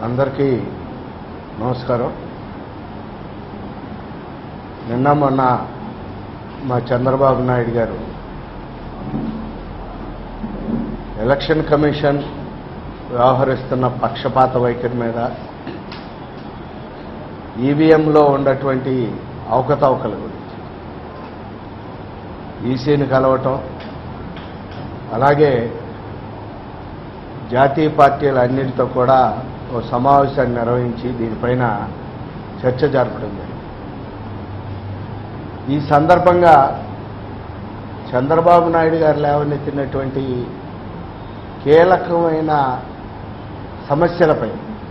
అందరికీ నమస్కారం నిన్న మొన్న మా చంద్రబాబు నాయుడు గారు ఎలక్షన్ కమిషన్ వ్యవహరిస్తున్న పక్షపాత వైఖరి మీద ఈవీఎంలో ఉన్నటువంటి అవకతవకల గురించి ఈసీని కలవటం అలాగే జాతీయ పార్టీల అన్నిటితో కూడా ఓ సమావేశాన్ని నిర్వహించి దీనిపైన చర్చ జరపడం జరిగింది ఈ సందర్భంగా చంద్రబాబు నాయుడు గారు లేవనెత్తినటువంటి కీలకమైన సమస్యలపై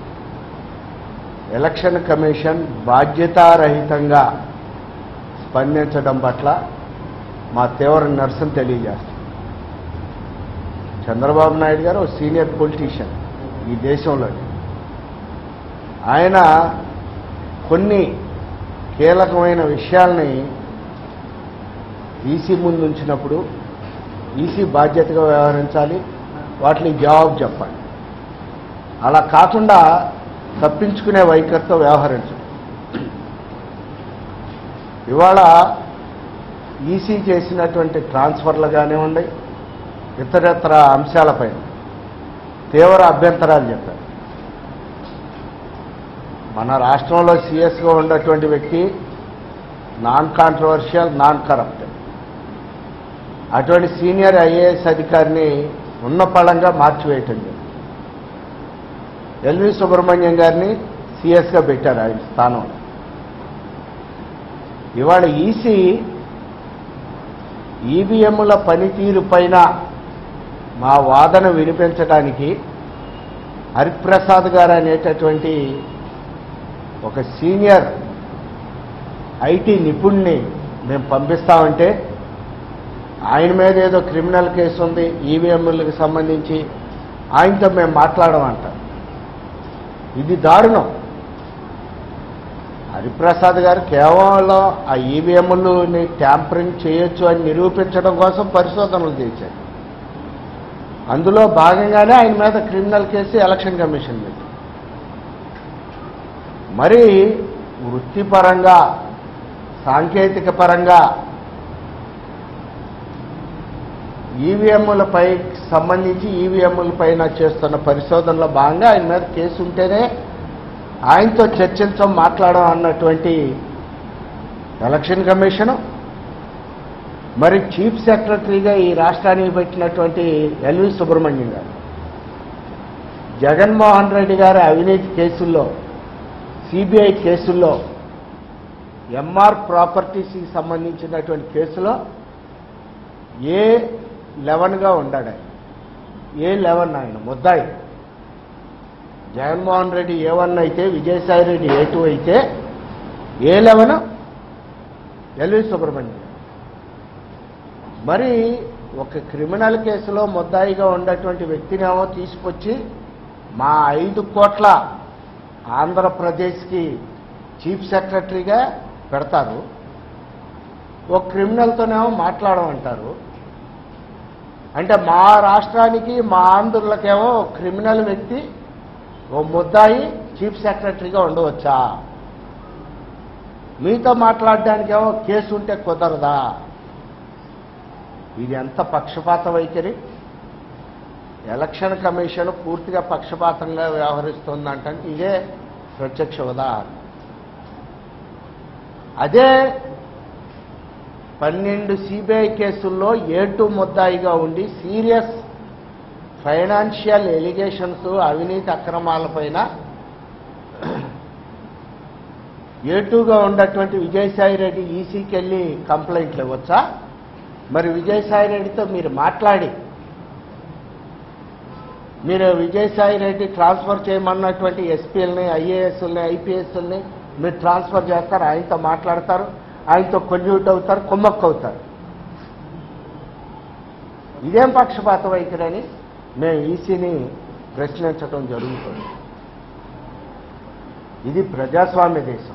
ఎలక్షన్ కమిషన్ బాధ్యతారహితంగా స్పందించడం పట్ల మా తీవ్ర నిరసన తెలియజేస్తాం చంద్రబాబు నాయుడు గారు ఓ సీనియర్ పొలిటీషియన్ ఈ దేశంలో ఆయన కొన్ని కీలకమైన విషయాల్ని ఈసీ ముందు ఉంచినప్పుడు ఈసీ బాధ్యతగా వ్యవహరించాలి వాటిని జవాబు చెప్పాలి అలా కాకుండా తప్పించుకునే వైఖరితో వ్యవహరించడం ఇవాళ ఈసీ చేసినటువంటి ట్రాన్స్ఫర్లు కానివ్వండి ఇతరత్ర అంశాలపైన తీవ్ర అభ్యంతరాలు చెప్పారు మన రాష్ట్రంలో సీఎస్గా ఉన్నటువంటి వ్యక్తి నాన్ కాంట్రవర్షియల్ నాన్ కరప్ట్ అటువంటి సీనియర్ ఐఏఎస్ అధికారిని ఉన్న పళంగా మార్చివేయటం జరిగింది ఎల్వి సుబ్రహ్మణ్యం గారిని సీఎస్గా పెట్టారు ఆయన స్థానంలో ఇవాళ ఈసీ ఈవీఎంల పనితీరు పైన మా వాదన వినిపించడానికి హరిప్రసాద్ గారు అనేటటువంటి ఒక సీనియర్ ఐటీ నిపుణుని మేము పంపిస్తామంటే ఆయన మీద ఏదో క్రిమినల్ కేసు ఉంది ఈవీఎంలకు సంబంధించి ఆయనతో మేము మాట్లాడమంటాం ఇది దారుణం హరిప్రసాద్ గారు కేవలం ఆ ఈవీఎంలని ట్యాంపరింగ్ చేయొచ్చు అని నిరూపించడం కోసం పరిశోధనలు చేశారు అందులో భాగంగానే ఆయన మీద క్రిమినల్ కేసు ఎలక్షన్ కమిషన్ మీద మరి వృత్తిపరంగా సాంకేతిక పరంగా ఈవీఎంలపై సంబంధించి ఈవీఎంల పైన చేస్తున్న పరిశోధనలో భాగంగా ఆయన మీద కేసు ఉంటేనే ఆయనతో చర్చించం మాట్లాడడం అన్నటువంటి ఎలక్షన్ కమిషను మరి చీఫ్ సెక్రటరీగా ఈ రాష్ట్రానికి పెట్టినటువంటి ఎల్వి సుబ్రహ్మణ్యం గారు జగన్మోహన్ రెడ్డి గారి అవినీతి కేసుల్లో సిబిఐ కేసుల్లో ఎంఆర్ ప్రాపర్టీస్కి సంబంధించినటువంటి కేసులో ఏ లెవెన్గా ఉండాడు ఆయన ఏ లెవెన్ ఆయన ముద్దాయి జగన్మోహన్ రెడ్డి ఏ వన్ అయితే విజయసాయి రెడ్డి ఏ టూ అయితే ఏ లెవెన్ ఎల్వి సుబ్రహ్మణ్యం మరి ఒక క్రిమినల్ కేసులో ముద్దాయిగా ఉన్నటువంటి వ్యక్తినేమో తీసుకొచ్చి మా ఐదు కోట్ల ఆంధ్రప్రదేశ్కి చీఫ్ సెక్రటరీగా పెడతారు ఒక క్రిమినల్తోనేమో మాట్లాడమంటారు అంటే మా రాష్ట్రానికి మా ఆంధ్రులకేమో క్రిమినల్ వ్యక్తి ఓ ముద్దాయి చీఫ్ సెక్రటరీగా ఉండవచ్చా మీతో మాట్లాడడానికేమో కేసు ఉంటే కుదరదా ఇది ఎంత పక్షపాత వైఖరి ఎలక్షన్ కమిషన్ పూర్తిగా పక్షపాతంగా వ్యవహరిస్తుందంటే ఇదే ప్రత్యక్ష ఉదాహరణ అదే పన్నెండు సిబిఐ కేసుల్లో ఏ టూ ముద్దాయిగా ఉండి సీరియస్ ఫైనాన్షియల్ ఎలిగేషన్స్ అవినీతి అక్రమాలపైన ఏ టూగా ఉన్నటువంటి విజయసాయి రెడ్డి ఈసీకి వెళ్ళి కంప్లైంట్లు ఇవ్వచ్చా మరి విజయసాయి రెడ్డితో మీరు మాట్లాడి మీరు విజయసాయి రెడ్డి ట్రాన్స్ఫర్ చేయమన్నటువంటి ఎస్పీలని ఐఏఎస్ని ఐపీఎస్ని మీరు ట్రాన్స్ఫర్ చేస్తారు ఆయనతో మాట్లాడతారు ఆయనతో కొన్యూట్ అవుతారు కుమ్మక్కు అవుతారు ఇదేం పక్షపాత వైఖరని మేము ఈసీని ప్రశ్నించడం జరుగుతుంది ఇది ప్రజాస్వామ్య దేశం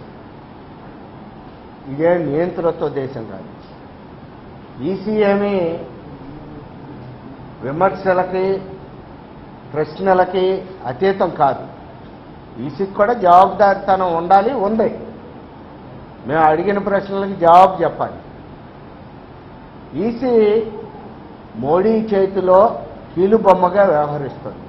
ఇదే నియంత్రణతో దేశం కాదు ఈసీ ఏమి విమర్శలకి ప్రశ్నలకి అతీతం కాదు ఈసీకి కూడా జవాబుదారితనం ఉండాలి ఉంది మేము అడిగిన ప్రశ్నలకు జవాబు చెప్పాలి ఈసీ మోడీ చేతిలో కీలుబొమ్మగా వ్యవహరిస్తుంది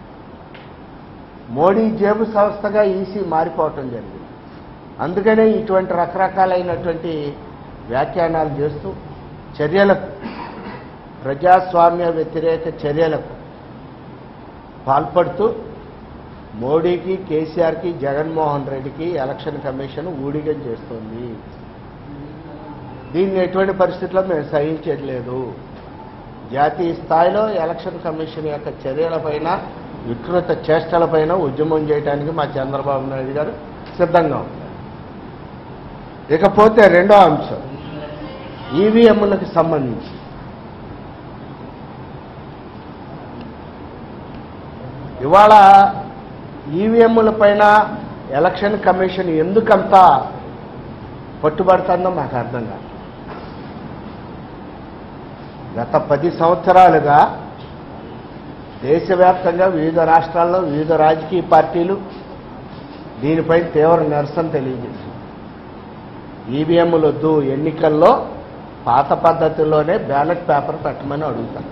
మోడీ జేబు సంస్థగా ఈసీ మారిపోవటం జరిగింది అందుకనే ఇటువంటి రకరకాలైనటువంటి వ్యాఖ్యానాలు చేస్తూ చర్యలకు ప్రజాస్వామ్య వ్యతిరేక చర్యలకు పాల్పడుతూ మోడీకి కేసీఆర్కి జగన్మోహన్ రెడ్డికి ఎలక్షన్ కమిషన్ ఊడిగం చేస్తుంది దీన్ని ఎటువంటి పరిస్థితుల్లో మేము సహించట్లేదు జాతీయ స్థాయిలో ఎలక్షన్ కమిషన్ యొక్క చర్యలపైన వికృత చేష్టలపైన ఉద్యమం చేయడానికి మా చంద్రబాబు నాయుడు గారు సిద్ధంగా ఉన్నారు ఇకపోతే రెండో అంశం ఈవీఎంలకు సంబంధించి ఇవాళ ఈవీఎంల పైన ఎలక్షన్ కమిషన్ ఎందుకంత పట్టుబడుతుందో మాకు అర్థం కాదు గత పది సంవత్సరాలుగా దేశవ్యాప్తంగా వివిధ రాష్ట్రాల్లో వివిధ రాజకీయ పార్టీలు దీనిపై తీవ్ర నిరసన తెలియజేసింది ఈవీఎంలు వద్దు ఎన్నికల్లో పాత పద్ధతిలోనే బ్యాలెట్ పేపర్ పెట్టమని అడుగుతాను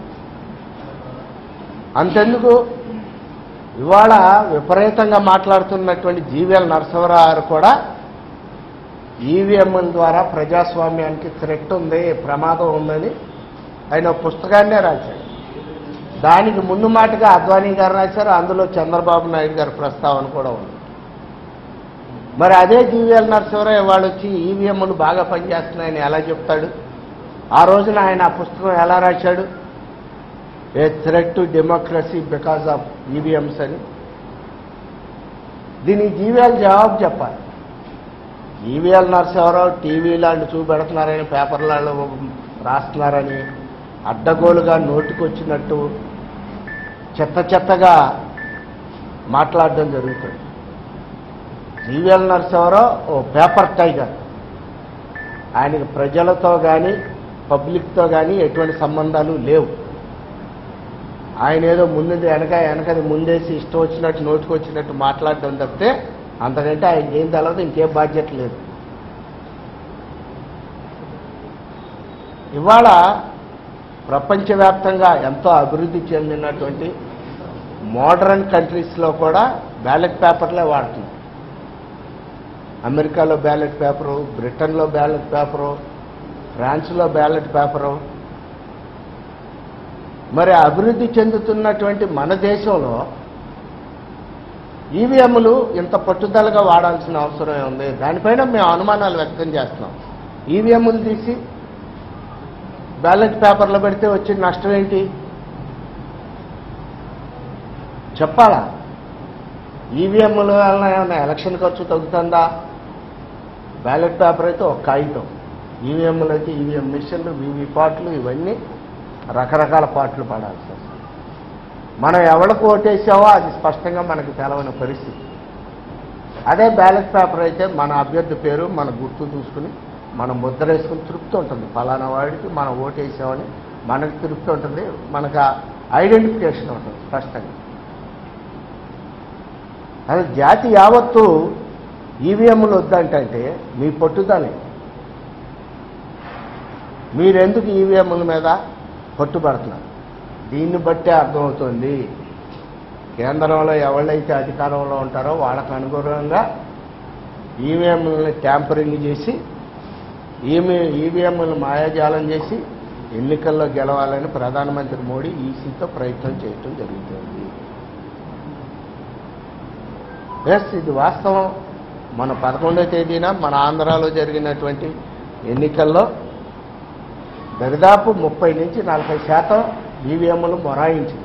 అంతెందుకు ఇవాళ విపరీతంగా మాట్లాడుతున్నటువంటి జీవీఎల్ నరసింహరావు గారు కూడా ఈవీఎంల ద్వారా ప్రజాస్వామ్యానికి థ్రెట్ ఉంది ప్రమాదం ఉందని ఆయన ఒక పుస్తకాన్నే రాశాడు దానికి ముందు మాటగా అద్వానీ గారు రాశారు అందులో చంద్రబాబు నాయుడు గారి ప్రస్తావన కూడా ఉంది మరి అదే జీవీఎల్ నరసింహరావు ఇవాళ వచ్చి ఈవీఎంలు బాగా పనిచేస్తున్నాయని ఎలా చెప్తాడు ఆ రోజున ఆయన ఆ పుస్తకం ఎలా రాశాడు a threat to democracy because of EVMs అని దీనికి జీవీఎల్ జవాబు చెప్పాలి ఈవీఎల్ నరసింహారావు టీవీ లాంటి చూపెడుతున్నారని పేపర్లలో రాస్తున్నారని అడ్డగోలుగా నోటికొచ్చినట్టు చెత్త చెత్తగా మాట్లాడడం జరుగుతుంది జీవీఎల్ నరసింహారావు ఓ పేపర్ టైగర్ ఆయనకి ప్రజలతో కానీ పబ్లిక్తో కానీ ఎటువంటి సంబంధాలు లేవు ఆయన ఏదో ముందుది వెనక వెనకది ముందేసి ఇష్టం వచ్చినట్టు నోటికి వచ్చినట్టు మాట్లాడడం తప్పితే అంతకంటే ఆయన ఏం తెలవదు ఇంకేం బాధ్యత లేదు ఇవాళ ప్రపంచవ్యాప్తంగా ఎంతో అభివృద్ధి చెందినటువంటి మోడర్న్ కంట్రీస్లో కూడా బ్యాలెట్ పేపర్లే వాడుతుంది అమెరికాలో బ్యాలెట్ పేపరు బ్రిటన్లో బ్యాలెట్ పేపరు ఫ్రాన్స్లో బ్యాలెట్ పేపరు మరి అభివృద్ధి చెందుతున్నటువంటి మన దేశంలో ఈవీఎంలు ఇంత పట్టుదలగా వాడాల్సిన అవసరం ఉంది దానిపైన మేము అనుమానాలు వ్యక్తం చేస్తున్నాం ఈవీఎంలు తీసి బ్యాలెట్ పేపర్లో పెడితే వచ్చిన నష్టం ఏంటి చెప్పాలా ఈవీఎంల వలన ఏమైనా ఎలక్షన్ ఖర్చు తగ్గుతుందా బ్యాలెట్ పేపర్ అయితే ఒక కాగితం ఈవీఎంలు అయితే ఈవీఎం మిషన్లు వీవీ పాటలు ఇవన్నీ రకరకాల పాటలు పడాల్సి వస్తుంది మనం ఎవరికి ఓటేసావో అది స్పష్టంగా మనకు తెలవని పరిస్థితి అదే బ్యాలెట్ పేపర్ అయితే మన అభ్యర్థి పేరు మన గుర్తు చూసుకుని మనం ముద్ర వేసుకుని తృప్తి ఉంటుంది ఫలానా వాడికి మనం ఓటేసామని మనకు తృప్తి ఉంటుంది మనకు ఐడెంటిఫికేషన్ ఉంటుంది స్పష్టంగా అది జాతి యావత్తు ఈవీఎంలు వద్దంటే మీ పట్టుదలే మీరెందుకు ఈవీఎంల మీద పట్టుబడుతున్నారు దీన్ని బట్టే అర్థమవుతుంది కేంద్రంలో ఎవళ్ళైతే అధికారంలో ఉంటారో వాళ్ళకు అనుగుణంగా ఈవీఎంలని ట్యాంపరింగ్ చేసి ఈవీ ఈవీఎంలను మాయాజాలం చేసి ఎన్నికల్లో గెలవాలని ప్రధానమంత్రి మోడీ ఈసీతో ప్రయత్నం చేయటం జరుగుతుంది ఎస్ ఇది వాస్తవం మన పదకొండవ తేదీన మన ఆంధ్రాలో జరిగినటువంటి ఎన్నికల్లో దరిదాపు ముప్పై నుంచి నలభై శాతం ఈవీఎంలు మొరాయించింది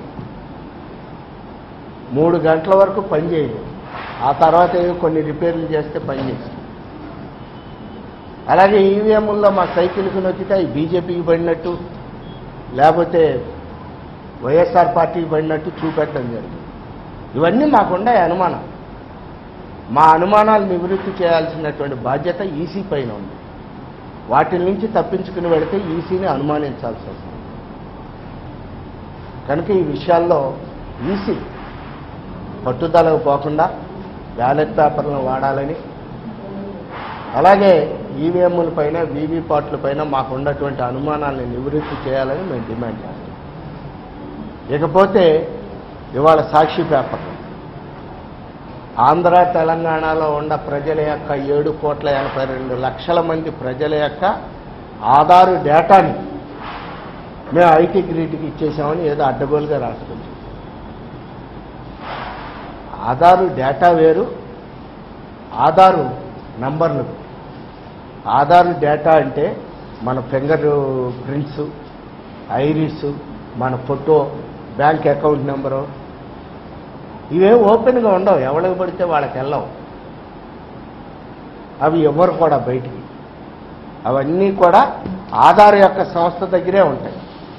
మూడు గంటల వరకు పనిచేయలేదు ఆ తర్వాత ఏవో కొన్ని రిపేర్లు చేస్తే పనిచేసింది అలాగే ఈవీఎంల్లో మా సైకిల్కి నొక్కితే అవి బీజేపీకి పడినట్టు లేకపోతే వైఎస్ఆర్ పార్టీకి పడినట్టు చూపెట్టడం జరిగింది ఇవన్నీ మాకుండా అనుమానం మా అనుమానాలు నివృత్తి చేయాల్సినటువంటి బాధ్యత ఈసీ పైన ఉంది వాటి నుంచి తప్పించుకుని వెళితే ఈసీని అనుమానించాల్సి వస్తుంది కనుక ఈ విషయాల్లో ఈసీ పట్టుదలకు పోకుండా బ్యాలెట్ పేపర్లను వాడాలని అలాగే ఈవీఎంల పైన వీవీపాట్ల పైన మాకు ఉన్నటువంటి అనుమానాలను నివృత్తి చేయాలని మేము డిమాండ్ చేస్తాం ఇకపోతే ఇవాళ సాక్షి పేపర్ ఆంధ్ర తెలంగాణలో ఉన్న ప్రజల యొక్క ఏడు కోట్ల ఎనభై రెండు లక్షల మంది ప్రజల యొక్క ఆధారు డేటాని మేము ఐటీ గ్రిడ్కి ఇచ్చేసామని ఏదో అడ్డగోలుగా రాసుకుంటాం ఆధారు డేటా వేరు ఆధారు నంబర్లు ఆధార్ డేటా అంటే మన ఫింగర్ ప్రింట్స్ ఐరిస్ మన ఫోటో బ్యాంక్ అకౌంట్ నెంబరు ఇవే ఓపెన్గా ఉండవు ఎవరికి పడితే వాళ్ళకి వెళ్ళవు అవి ఎవరు కూడా బయటికి అవన్నీ కూడా ఆధార్ యొక్క సంస్థ దగ్గరే ఉంటాయి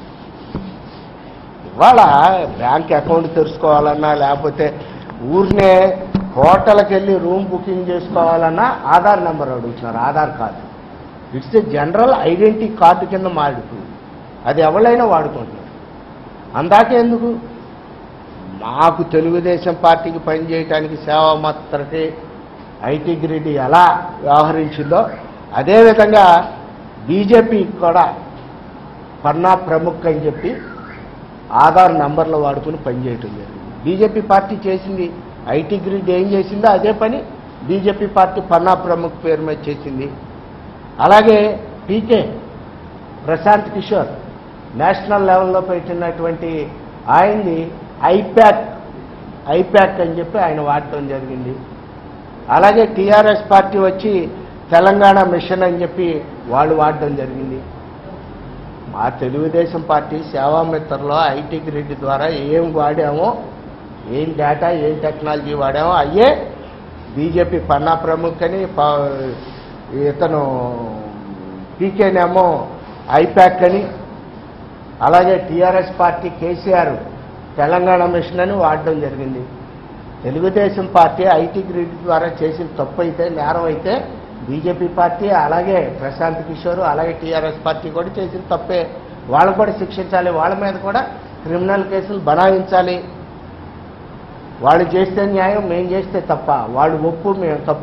ఇవాళ బ్యాంక్ అకౌంట్ తెరుచుకోవాలన్నా లేకపోతే ఊరినే హోటల్కి వెళ్ళి రూమ్ బుకింగ్ చేసుకోవాలన్నా ఆధార్ నెంబర్ అడుగుతున్నారు Aadhaar card it's a general identity card కింద మాడిపోయింది అది ఎవరైనా వాడుకుంటున్నారు అందాకే ఎందుకు మాకు తెలుగుదేశం పార్టీకి పనిచేయటానికి సేవా మాత్రకి ఐటీ గ్రిడ్ ఎలా వ్యవహరించిందో అదేవిధంగా బీజేపీ కూడా పన్నా ప్రముఖ్ అని చెప్పి ఆధార్ నంబర్లు వాడుకుని పనిచేయటం జరిగింది బీజేపీ పార్టీ చేసింది ఐటీ గ్రిడ్ ఏం చేసిందో అదే పని బీజేపీ పార్టీ పన్నా ప్రముఖ్ పేరు మీద చేసింది అలాగే పీకే ప్రశాంత్ కిషోర్ నేషనల్ లెవెల్లో పెట్టినటువంటి ఆయన్ని ఐప్యాక్ ఐప్యాక్ అని చెప్పి ఆయన వాడటం జరిగింది అలాగే టీఆర్ఎస్ పార్టీ వచ్చి తెలంగాణ మిషన్ అని చెప్పి వాళ్ళు వాడటం జరిగింది మా తెలుగుదేశం పార్టీ సేవామిత్రలో ఐటీ గ్రిడ్ ద్వారా ఏం వాడామో ఏం డేటా ఏం టెక్నాలజీ వాడామో అయ్యే బీజేపీ పన్నా ప్రముఖ్ అని ప- ఇతను పీకేనేమో ఐప్యాక్ అని అలాగే TRS party KCR Telangana mission అని వాడడం జరిగింది తెలుగుదేశం పార్టీ ఐటీ గ్రిడ్ ద్వారా చేసిన తప్పు అయితే నేరం అయితే బీజేపీ పార్టీ అలాగే ప్రశాంత్ కిషోర్ అలాగే టీఆర్ఎస్ పార్టీ కూడా చేసిన తప్పే వాళ్ళకు కూడా శిక్షించాలి వాళ్ళ మీద కూడా క్రిమినల్ కేసులు బనాయించాలి వాళ్ళు చేస్తే న్యాయం మేము చేస్తే తప్ప వాళ్ళు ఒప్పు మేము తప్ప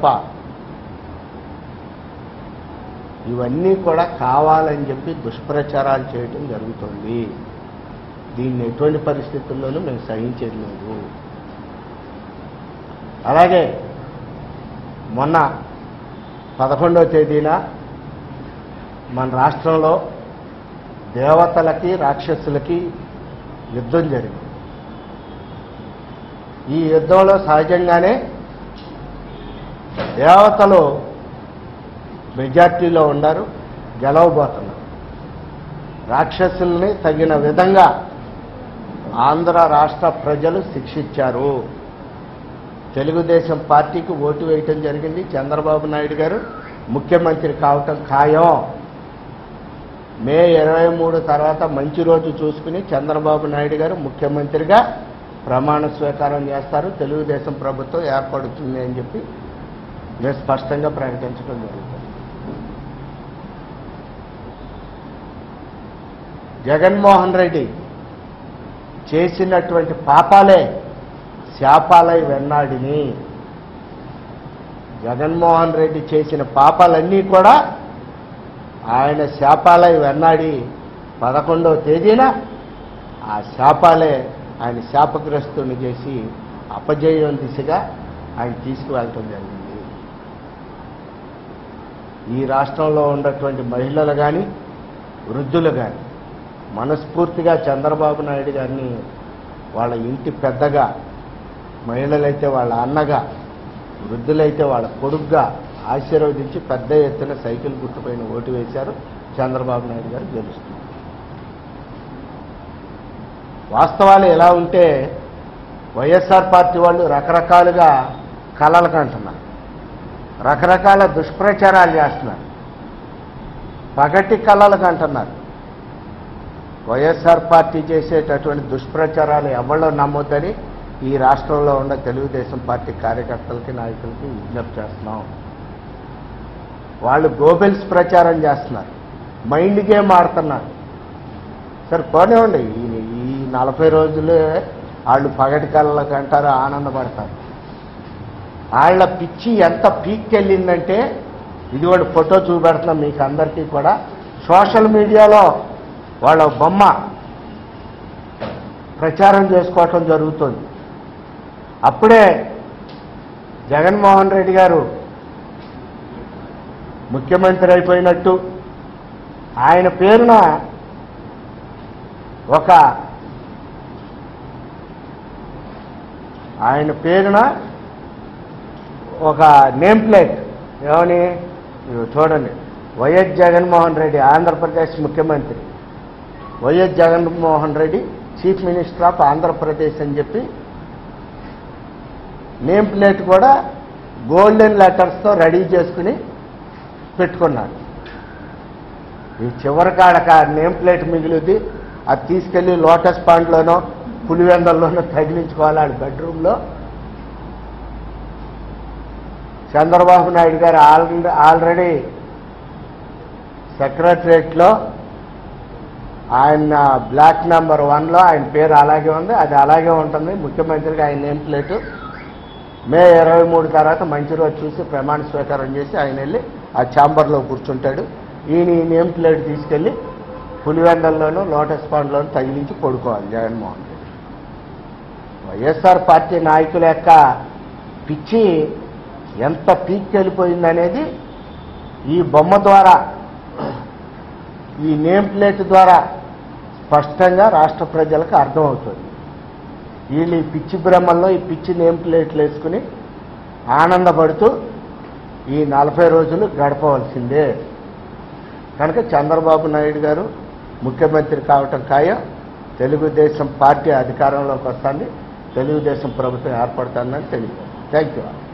ఇవన్నీ కూడా కావాలని చెప్పి దుష్ప్రచారాలు చేయటం జరుగుతుంది దీన్ని ఎటువంటి పరిస్థితుల్లోనూ మేము సహించేది లేదు అలాగే మొన్న పదకొండవ తేదీన మన రాష్ట్రంలో దేవతలకి రాక్షసులకి యుద్ధం జరిగింది ఈ యుద్ధంలో సహజంగానే దేవతలు మెజార్టీలో ఉన్నారు గెలవబోతున్నారు రాక్షసుల్ని తగిన విధంగా ఆంధ్ర రాష్ట్ర ప్రజలు శిక్షించారు తెలుగుదేశం పార్టీకి ఓటు వేయటం జరిగింది చంద్రబాబు నాయుడు గారు ముఖ్యమంత్రి కావటం ఖాయం మే ఇరవై మూడు తర్వాత మంచి రోజు చూసుకుని చంద్రబాబు నాయుడు గారు ముఖ్యమంత్రిగా ప్రమాణ స్వీకారం చేస్తారు తెలుగుదేశం ప్రభుత్వం ఏర్పడుతుంది అని చెప్పి నేను స్పష్టంగా ప్రకటించడం జరుగుతుంది జగన్మోహన్ రెడ్డి చేసినటువంటి పాపాలే శాపాలై వెన్నాడిని జగన్మోహన్ రెడ్డి చేసిన పాపాలన్నీ కూడా ఆయన శాపాలై వెన్నాడి పదకొండవ తేదీన ఆ శాపాలే ఆయన శాపగ్రస్తుని చేసి అపజయం దిశగా ఆయన తీసుకువెళ్ళటం జరిగింది ఈ రాష్ట్రంలో ఉన్నటువంటి మహిళలు కానీ వృద్ధులు కానీ మనస్ఫూర్తిగా చంద్రబాబు నాయుడు గారిని వాళ్ళ ఇంటి పెద్దగా మహిళలైతే వాళ్ళ అన్నగా వృద్ధులైతే వాళ్ళ కొడుగ్గా ఆశీర్వదించి పెద్ద ఎత్తున సైకిల్ గుర్తుపైన ఓటు వేశారు చంద్రబాబు నాయుడు గారు గెలుస్తున్నారు వాస్తవాలు ఎలా ఉంటే వైఎస్ఆర్ పార్టీ వాళ్ళు రకరకాలుగా కలలు కంటున్నారు రకరకాల దుష్ప్రచారాలు చేస్తున్నారు పగటి కళలు కంటున్నారు వైఎస్ఆర్ పార్టీ చేసేటటువంటి దుష్ప్రచారాలు ఎవరో నమ్మొద్దని ఈ రాష్ట్రంలో ఉన్న తెలుగుదేశం పార్టీ కార్యకర్తలకి నాయకులకి విజ్ఞప్తి చేస్తున్నాం వాళ్ళు గోబెల్స్ ప్రచారం చేస్తున్నారు మైండ్ గేమ్ ఆడుతున్నారు సరే పోనివ్వండి ఈ ఈ నలభై రోజులే వాళ్ళు పగటి కళ్ళకి అంటారు ఆనందపడతారు వాళ్ళ పిచ్చి ఎంత పీక్కెళ్ళిందంటే ఇది కూడా ఫోటో చూపెడుతున్నాం మీకు అందరికీ కూడా సోషల్ మీడియాలో వాళ్ళ బొమ్మ ప్రచారం చేసుకోవటం జరుగుతుంది అప్పుడే జగన్మోహన్ రెడ్డి గారు ముఖ్యమంత్రి అయిపోయినట్టు ఆయన పేరున ఒక ఆయన పేరున ఒక నేమ్ ప్లేట్ ఏమని ఇదిగో చూడండి వైఎస్ జగన్మోహన్ రెడ్డి ఆంధ్రప్రదేశ్ ముఖ్యమంత్రి YS Jaganmohan Reddy chief minister of Andhra Pradesh అని చెప్పి నేమ్ ప్లేట్ కూడా గోల్డెన్ లెటర్స్తో రెడీ చేసుకుని పెట్టుకున్నాడు ఈ చివరి కాడక నేమ్ ప్లేట్ మిగిలింది అది తీసుకెళ్లి లోటస్ పాండ్లోనో పులివెందల్లోనో తగిలించుకోవాలి ఆడి బెడ్రూమ్లో చంద్రబాబు నాయుడు గారు ఆల్రెడీ ఆల్రెడీ సెక్రటరియట్లో ఆయన బ్లాక్ నెంబర్ వన్లో ఆయన పేరు అలాగే ఉంది అది అలాగే ఉంటుంది ముఖ్యమంత్రిగా ఆయన నేమ్ ప్లేటు మే ఇరవై మూడు తర్వాత మంచి రోజు చూసి ప్రమాణ స్వీకారం చేసి ఆయన వెళ్ళి ఆ ఛాంబర్లో కూర్చుంటాడు ఈయన ఈ నేమ్ ప్లేట్ తీసుకెళ్ళి పులివెందల్లోనూ లోటస్ పాండ్లోనూ తగిలించి పడుకోవాలి జగన్మోహన్ రెడ్డి వైఎస్ఆర్ పార్టీ నాయకుల యొక్క పిచ్చి ఎంత పీక్కెళ్ళిపోయిందనేది ఈ బొమ్మ ద్వారా ఈ నేమ్ ప్లేట్ ద్వారా స్పష్టంగా రాష్ట్ర ప్రజలకు అర్థమవుతుంది వీళ్ళు ఈ పిచ్చి భ్రమల్లో ఈ పిచ్చి నేమ్ ప్లేట్లు వేసుకుని ఆనందపడుతూ ఈ నలభై రోజులు గడపవలసిందే కనుక చంద్రబాబు నాయుడు గారు ముఖ్యమంత్రి కావటం ఖాయం తెలుగుదేశం పార్టీ అధికారంలోకి వస్తుంది తెలుగుదేశం ప్రభుత్వం ఏర్పడుతుందని తెలియదు థ్యాంక్ యూ